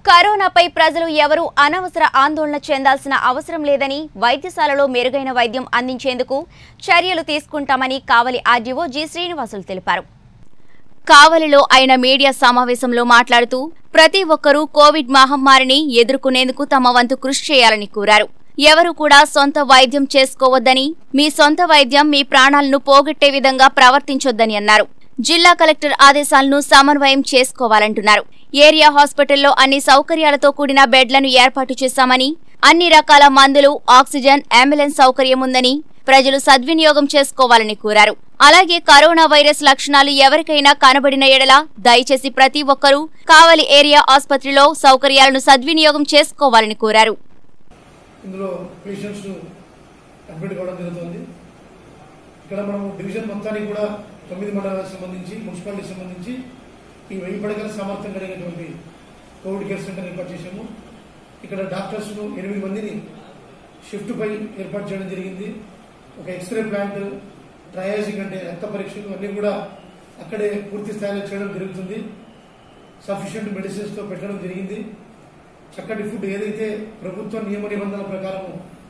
కరోనాపై ప్రజలు ఎవరూ అనవసర ఆందోళన చెందాల్సిన అవసరం లేదని వైద్యశాలలో మెరుగైన వైద్యం అందించేందుకు చర్యలు తీసుకుంటామని కావలి ఆర్డీఓ జి శ్రీనివాసులు తెలిపారు కావలిలో ఆయన మీడియా సమావేశంలో మాట్లాడుతూ ప్రతి ఒక్కరూ కోవిడ్ మహమ్మారిని ఎదుర్కొనేందుకు తమ వంతు కృషి చేయాలని కోరారు ఎవరు కూడా సొంత వైద్యం చేసుకోవద్దని మీ సొంత వైద్యం మీ ప్రాణాలను పోగొట్టే విధంగా ప్రవర్తించొద్దని అన్నారు జిల్లా కలెక్టర్ ఆదేశాలను సమన్వయం చేసుకోవాలంటున్నారు ఏరియా హాస్పిటల్లో అన్ని సౌకర్యాలతో కూడిన బెడ్లను ఏర్పాటు చేశామని అన్ని రకాల మందులు ఆక్సిజన్ అంబులెన్స్ సౌకర్యం ఉందని ప్రజలు సద్వినియోగం చేసుకోవాలని కోరారు అలాగే కరోనా వైరస్ లక్షణాలు ఎవరికైనా కనబడిన ఎడల దయచేసి ప్రతి ఒక్కరూ కావలి ఏరియా ఆసుపత్రిలో సౌకర్యాలను సద్వినియోగం చేసుకోవాలని కోరారు ఇందులో పేషెంట్స్ అడ్మిట్ కావడం జరుగుతుంది ఇక్కడ మనం డివిజన్ మొత్తానికి కూడా తొమ్మిది మండలాలకు సంబంధించి మున్సిపాలిటీకి సంబంధించి ఈ వెయ్యి పడగల సామర్థ్యం కలిగినటువంటి కోవిడ్ కేర్ సెంటర్ ఏర్పాటు చేశాము ఇక్కడ డాక్టర్స్ ఎనిమిది మందిని షిఫ్ట్ పై ఏర్పాటు చేయడం జరిగింది ఒక ఎక్స్రే ప్లాంట్ ట్రయాజింగ్ అంటే రక్త పరీక్షలు అన్ని కూడా అక్కడే పూర్తి స్థాయిలో చేయడం జరుగుతుంది సఫిషియంట్ మెడిసిన్స్ తో పెట్టడం జరిగింది చక్కటి ఫుడ్ ఏదైతే ప్రభుత్వ నియమ నిబంధనల ప్రకారం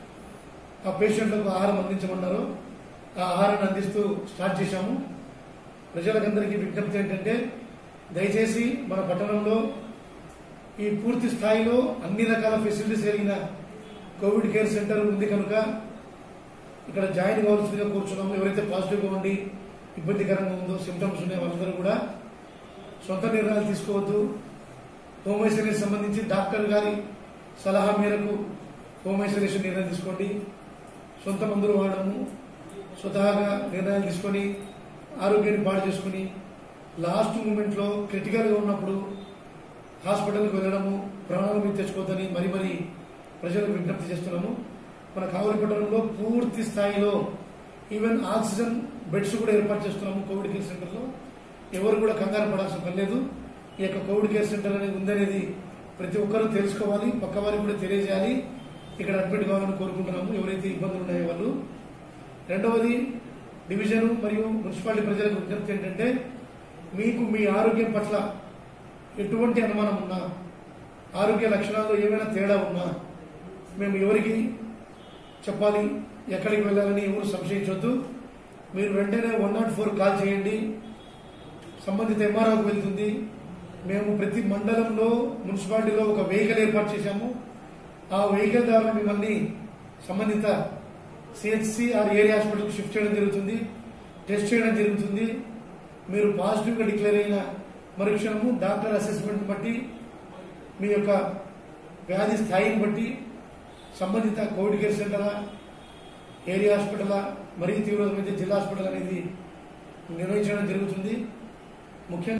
ఆ పేషెంట్లకు ఆహారం అందించమన్నారో ఆ ఆహారాన్ని అందిస్తూ స్టార్ట్ చేశాము ప్రజలకందరికీ విజ్ఞప్తి ఏంటంటే దయచేసి మన పట్టణంలో ఈ పూర్తి స్థాయిలో అన్ని రకాల ఫెసిలిటీస్ కలిగిన కోవిడ్ కేర్ సెంటర్ ఉంది కనుక ఇక్కడ జాయిన్ కావాల్సిందిగా కూర్చున్నాము ఎవరైతే పాజిటివ్గా ఉండి ఇబ్బందికరంగా ఉందో సిమ్టమ్స్ ఉన్నాయి వాళ్ళందరూ కూడా సొంత నిర్ణయాలు తీసుకోవద్దు హోమ్ ఐసోలేషన్ సంబంధించి డాక్టర్ గారి సలహా మేరకు హోమ్ ఐసోలేషన్ నిర్ణయం తీసుకోండి సొంత మందులు వాడము స్వతహాగా నిర్ణయాలు తీసుకొని ఆరోగ్యాన్ని పాడు చేసుకుని లాస్ట్ మూమెంట్లో క్రిటికల్గా ఉన్నప్పుడు హాస్పిటల్కి వెళ్ళడము ప్రాణాల మీద తెచ్చుకోవద్దని మరి మరి ప్రజలకు విజ్ఞప్తి చేస్తున్నాము మన కావలి పట్టణంలో పూర్తి స్థాయిలో ఈవెన్ ఆక్సిజన్ బెడ్స్ కూడా ఏర్పాటు చేస్తున్నాము కోవిడ్ కేర్ సెంటర్లో ఎవరు కూడా కంగారు పడాల్సిన పని లేదు ఈ యొక్క కోవిడ్ కేర్ సెంటర్ అనేది ఉందనేది ప్రతి ఒక్కరూ తెలుసుకోవాలి పక్క వారికి కూడా తెలియజేయాలి ఇక్కడ అడ్మిట్ కావాలని కోరుకుంటున్నాము ఎవరైతే ఇబ్బందులు ఉన్నాయో వాళ్ళు రెండవది డివిజన్ మరియు మున్సిపాలిటీ ప్రజలకు విజ్ఞప్తి ఏంటంటే మీకు మీ ఆరోగ్యం పట్ల ఎటువంటి అనుమానం ఉన్నా ఆరోగ్య లక్షణాల్లో ఏమైనా తేడా ఉన్నా మేము ఎవరికి చెప్పాలి ఎక్కడికి వెళ్ళాలని ఎవరు సంశయించవద్దు మీరు వెంటనే వన్ నాట్ ఫోర్ కాల్ చేయండి సంబంధిత ఎంఆర్ఓకి వెళ్తుంది మేము ప్రతి మండలంలో మున్సిపాలిటీలో ఒక వెహికల్ ఏర్పాటు చేశాము ఆ వెహికల్ ద్వారా మిమ్మల్ని సంబంధిత సిహెచ్సి ఆర్ ఏరియా హాస్పిటల్కి షిఫ్ట్ చేయడం జరుగుతుంది టెస్ట్ చేయడం జరుగుతుంది మీరు పాజిటివ్గా డిక్లేర్ అయిన మరుక్షణము డాక్టర్ అసెస్మెంట్ బట్టి మీ యొక్క వ్యాధి స్థాయిని బట్టి సంబంధిత కోవిడ్ కేర్ సెంటరా ఏరియా హాస్పిటలా మరీ తీవ్రమైతే జిల్లా హాస్పిటల్ అనేది నిర్వహించడం జరుగుతుంది ముఖ్యంగా